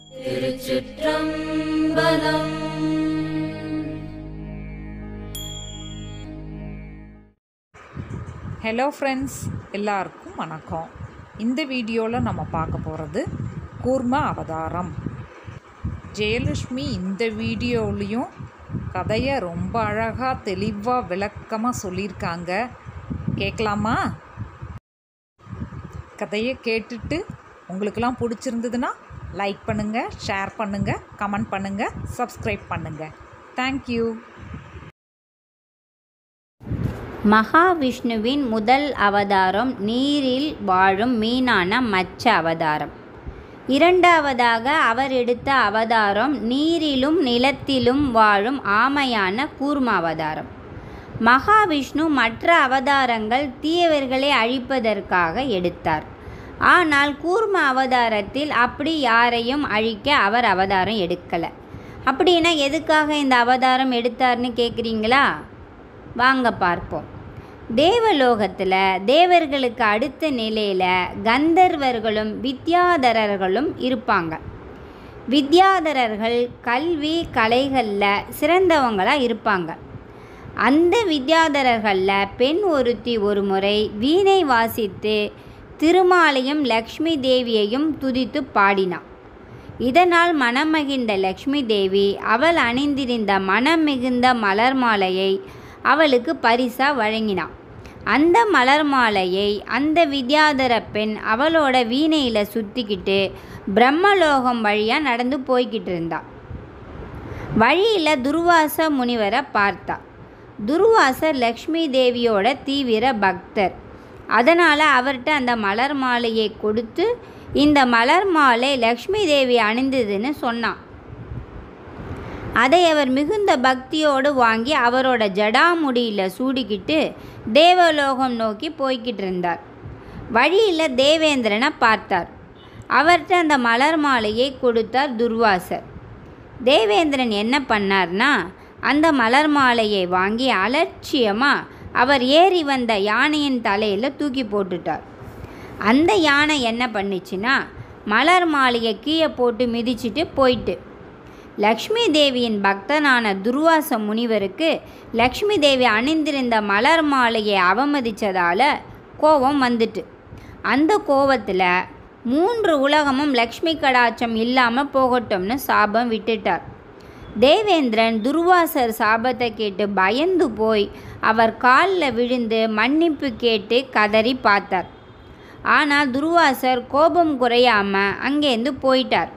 திருச்சிற்றம்பலம் hello friends எல்லாருக்கும் வணக்கம் இந்த வீடியோவில் நம்ம பார்க்க போகிறது கூர்ம அவதாரம் ஜெயலட்சுமி இந்த வீடியோலையும் கதையை ரொம்ப அழகாக தெளிவாக விளக்கமாக சொல்லியிருக்காங்க கேட்கலாமா கதையை கேட்டுட்டு உங்களுக்கெல்லாம் பிடிச்சிருந்ததுன்னா லைக் பண்ணுங்கள் ஷேர் பண்ணுங்கள் கமெண்ட் பண்ணுங்கள் சப்ஸ்கிரைப் பண்ணுங்கள் தேங்க்யூ மகாவிஷ்ணுவின் முதல் அவதாரம் நீரில் வாழும் மீனான மச்ச அவதாரம் இரண்டாவதாக அவர் எடுத்த அவதாரம் நீரிலும் நிலத்திலும் வாழும் ஆமையான கூர்ம அவதாரம் மகாவிஷ்ணு மற்ற அவதாரங்கள் தீயவர்களை அழிப்பதற்காக எடுத்தார் ஆனால் கூர்ம அவதாரத்தில் அப்படி யாரையும் அழிக்க அவர் அவதாரம் எடுக்கலை அப்படின்னா எதுக்காக இந்த அவதாரம் எடுத்தார்னு கேட்குறீங்களா வாங்க பார்ப்போம் தேவலோகத்தில் தேவர்களுக்கு அடுத்த நிலையில் கந்தர்வர்களும் வித்யாதரர்களும் இருப்பாங்க வித்யாதரர்கள் கல்வி கலைகளில் சிறந்தவங்களாக இருப்பாங்க அந்த வித்யாதரர்களில் பெண் ஒருத்தி ஒரு முறை வீணை வாசித்து திருமாலையும் லக்ஷ்மி தேவியையும் துதித்து பாடினாள் இதனால் மனமகிழ்ந்த லக்ஷ்மி தேவி அவள் அணிந்திருந்த மனம் மிகுந்த மலர் மாலையை அவளுக்கு பரிசா வழங்கினான் அந்த மலர் மாலையை அந்த வித்யாதர பெண் அவளோட வீணையில் சுற்றிக்கிட்டு பிரம்மலோகம் வழியாக நடந்து போய்கிட்டு இருந்தா வழியில் துர்வாச முனிவரை பார்த்தா துர்வாசர் லக்ஷ்மி தேவியோட தீவிர பக்தர் அதனால் அவர்கிட்ட அந்த மலர் மாலையை கொடுத்து இந்த மலர் மாலை லக்ஷ்மி தேவி அணிந்ததுன்னு சொன்னான் அதை அவர் மிகுந்த பக்தியோடு வாங்கி அவரோட ஜடாமுடியில் சூடிக்கிட்டு தேவலோகம் நோக்கி போய்கிட்டு இருந்தார் வழியில் தேவேந்திரனை பார்த்தார் அவர்கிட்ட அந்த மலர் மாலையை கொடுத்தார் துர்வாசர் தேவேந்திரன் என்ன பண்ணார்னா அந்த மலர் மாலையை வாங்கி அலட்சியமாக அவர் ஏறி வந்த யானையின் தலையில் தூக்கி போட்டுட்டார் அந்த யானை என்ன பண்ணுச்சுன்னா மலர் மாலையை கீழே போட்டு மிதிச்சிட்டு போயிட்டு லக்ஷ்மி தேவியின் பக்தனான துர்வாச முனிவருக்கு லக்ஷ்மி தேவி அணிந்திருந்த மலர் மாலையை அவமதித்ததால் கோபம் வந்துட்டு அந்த கோபத்தில் மூன்று உலகமும் லக்ஷ்மி கடாட்சம் இல்லாமல் போகட்டும்னு சாபம் விட்டுட்டார் தேவேந்திரன் துர்வாசர் சாபத்தை கேட்டு பயந்து போய் அவர் காலில் விழுந்து மன்னிப்பு கேட்டு கதறி பார்த்தார் ஆனால் துர்வாசர் கோபம் குறையாமல் அங்கேருந்து போயிட்டார்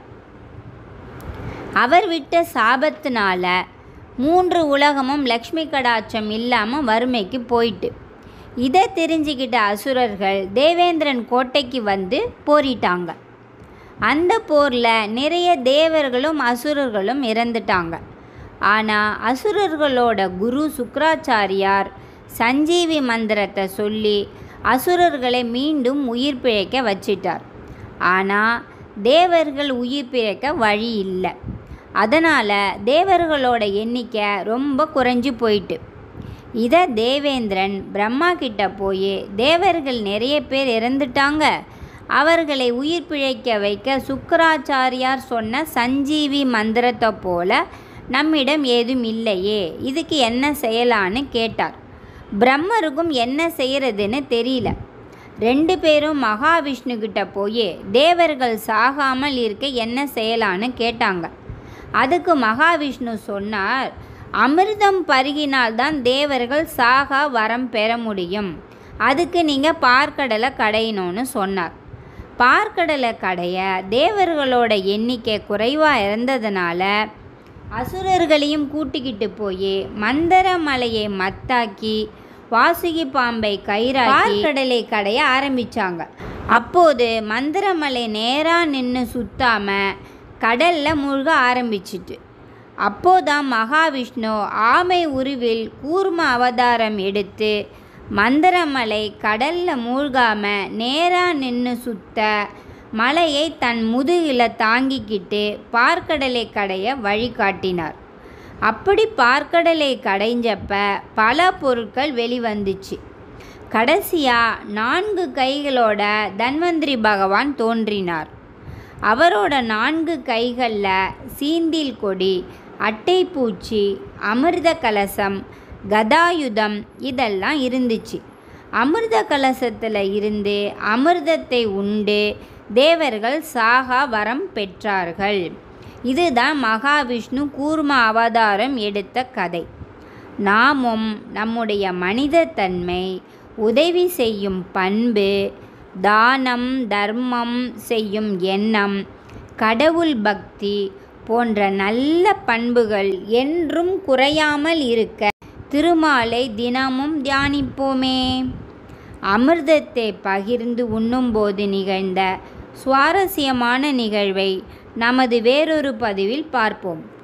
அவர் விட்ட சாபத்தினால மூன்று உலகமும் லக்ஷ்மி கடாட்சம் இல்லாமல் வறுமைக்கு போயிட்டு இதை தெரிஞ்சுக்கிட்ட அசுரர்கள் தேவேந்திரன் கோட்டைக்கு வந்து போரிட்டாங்க அந்த போரில் நிறைய தேவர்களும் அசுரர்களும் இறந்துட்டாங்க ஆனால் அசுரர்களோட குரு சுக்கராச்சாரியார் சஞ்சீவி மந்திரத்தை சொல்லி அசுரர்களை மீண்டும் உயிர் பிழைக்க வச்சிட்டார் ஆனால் தேவர்கள் உயிர் பிழைக்க வழி இல்லை அதனால் தேவர்களோட எண்ணிக்கை ரொம்ப குறைஞ்சி போயிட்டு இதை தேவேந்திரன் பிரம்மா கிட்ட போய் தேவர்கள் நிறைய பேர் இறந்துட்டாங்க அவர்களை உயிர் பிழைக்க வைக்க சுக்கராச்சாரியார் சொன்ன சஞ்சீவி மந்திரத்தை போல நம்மிடம் ஏதும் இல்லையே இதுக்கு என்ன செய்யலான்னு கேட்டார் பிரம்மருக்கும் என்ன செய்கிறதுன்னு தெரியல ரெண்டு பேரும் மகாவிஷ்ணு கிட்ட போய் தேவர்கள் சாகாமல் இருக்க என்ன செய்யலான்னு கேட்டாங்க அதுக்கு மகாவிஷ்ணு சொன்னார் அமிர்தம் பருகினால்தான் தேவர்கள் சாகா வரம் பெற முடியும் அதுக்கு நீங்கள் பார்க்கடலை கடையணும்னு சொன்னார் பார்க்கடலை கடைய தேவர்களோட எண்ணிக்கை குறைவாக இருந்ததுனால அசுரர்களையும் கூட்டிக்கிட்டு போய் மந்தர மலையை மத்தாக்கி வாசுகி பாம்பை கயிறாக்கி பார்க்கடலை கடைய ஆரம்பித்தாங்க அப்போது மந்திரமலை நேராக நின்று சுத்தாம கடலில் மூழ்க ஆரம்பிச்சிட்டு அப்போதான் மகாவிஷ்ணு ஆமை உருவில் கூர்ம அவதாரம் எடுத்து மந்திரமலை கடலில் மூழ்காம நேராக நின்று சுத்த மலையை தன் முதுகில் தாங்கிக்கிட்டு பார்க்கடலை கடைய வழிகாட்டினார் அப்படி பார்க்கடலை கடைஞ்சப்ப பல பொருட்கள் வெளிவந்துச்சு கடைசியாக நான்கு கைகளோட தன்வந்திரி பகவான் தோன்றினார் அவரோட நான்கு கைகளில் சீந்தில் கொடி அட்டைப்பூச்சி அமிர்த கலசம் கதாயுதம் இதெல்லாம் இருந்துச்சு அமிர்த கலசத்தில் இருந்து அமிர்தத்தை உண்டு தேவர்கள் சாகா வரம் பெற்றார்கள் இதுதான் மகாவிஷ்ணு கூர்ம அவதாரம் எடுத்த கதை நாமும் நம்முடைய மனிதத்தன்மை உதவி செய்யும் பண்பு தானம் தர்மம் செய்யும் எண்ணம் கடவுள் பக்தி போன்ற நல்ல பண்புகள் என்றும் குறையாமல் இருக்க திருமாலை தினமும் தியானிப்போமே அமிர்தத்தை பகிர்ந்து உண்ணும்போது நிகழ்ந்த சுவாரஸ்யமான நிகழ்வை நமது வேறொரு பதிவில் பார்ப்போம்